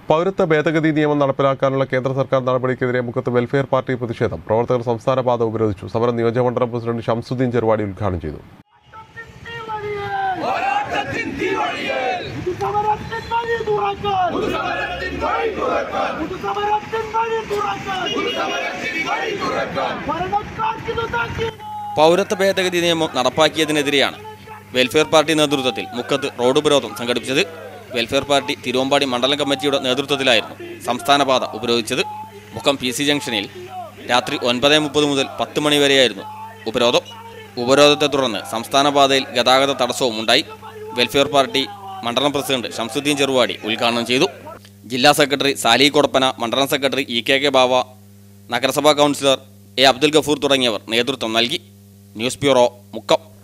പൗരത്വ ഭേദഗതി നിയമം നടപ്പിലാക്കാനുള്ള കേന്ദ്ര സർക്കാർ നടപടിക്കെതിരെ മുക്കത്ത് വെൽഫെയർ പാർട്ടി പ്രതിഷേധം പ്രവർത്തകർ സംസ്ഥാന പാത ഉപരോധിച്ചു സമരം നിയോജകമണ്ഡലം പ്രസിഡന്റ് ഷംസുദ്ദീൻ ചെറുവാടി ഉദ്ഘാടനം ചെയ്തു പോരാട്ടത്തിൻ തീവഴിയിൽ പുതുസമരത്തിൻ വഴി തുറക്കാൻ പുതുസമരത്തിൻ വഴി തുറക്കാൻ ഭരണക്കാർക്കിത് താക്കീത് പൗരത്വ ഭേദഗതി നിയമം നടപ്പാക്കിയതിനെതിരെയാണ് വെൽഫെയർ പാർട്ടി നേതൃത്വത്തിൽ മുക്കത്ത് റോഡ് ഉപരോധം സംഘടിപ്പിച്ചത് വെൽഫെയർ പാർട്ടി തിരുവമ്പാടി മണ്ഡലം കമ്മിറ്റിയുടെ നേതൃത്വത്തിലായിരുന്നു സംസ്ഥാന പാത ഉപരോധിച്ചത് മുക്കം പി സി ജംഗ്ഷനിൽ രാത്രി ഒൻപത് മുപ്പത് മുതൽ പത്ത് മണി വരെയായിരുന്നു ഉപരോധം ഉപരോധത്തെ തുടർന്ന് സംസ്ഥാന പാതയിൽ ഗതാഗത തടസ്സവും ഉണ്ടായി വെൽഫെയർ പാർട്ടി മണ്ഡലം പ്രസിഡന്റ് ഷംസുദ്ദീൻ ചെറുവാടി ഉദ്ഘാടനം ചെയ്തു ജില്ലാ സെക്രട്ടറി സാലി കൊടപ്പന മണ്ഡലം secretary E K K Bava നഗരസഭാ കൗൺസിലർ എ അബ്ദുൽ ഗഫൂർ തുടങ്ങിയവർ നേതൃത്വം നൽകി ന്യൂസ് ബ്യൂറോ മുക്കം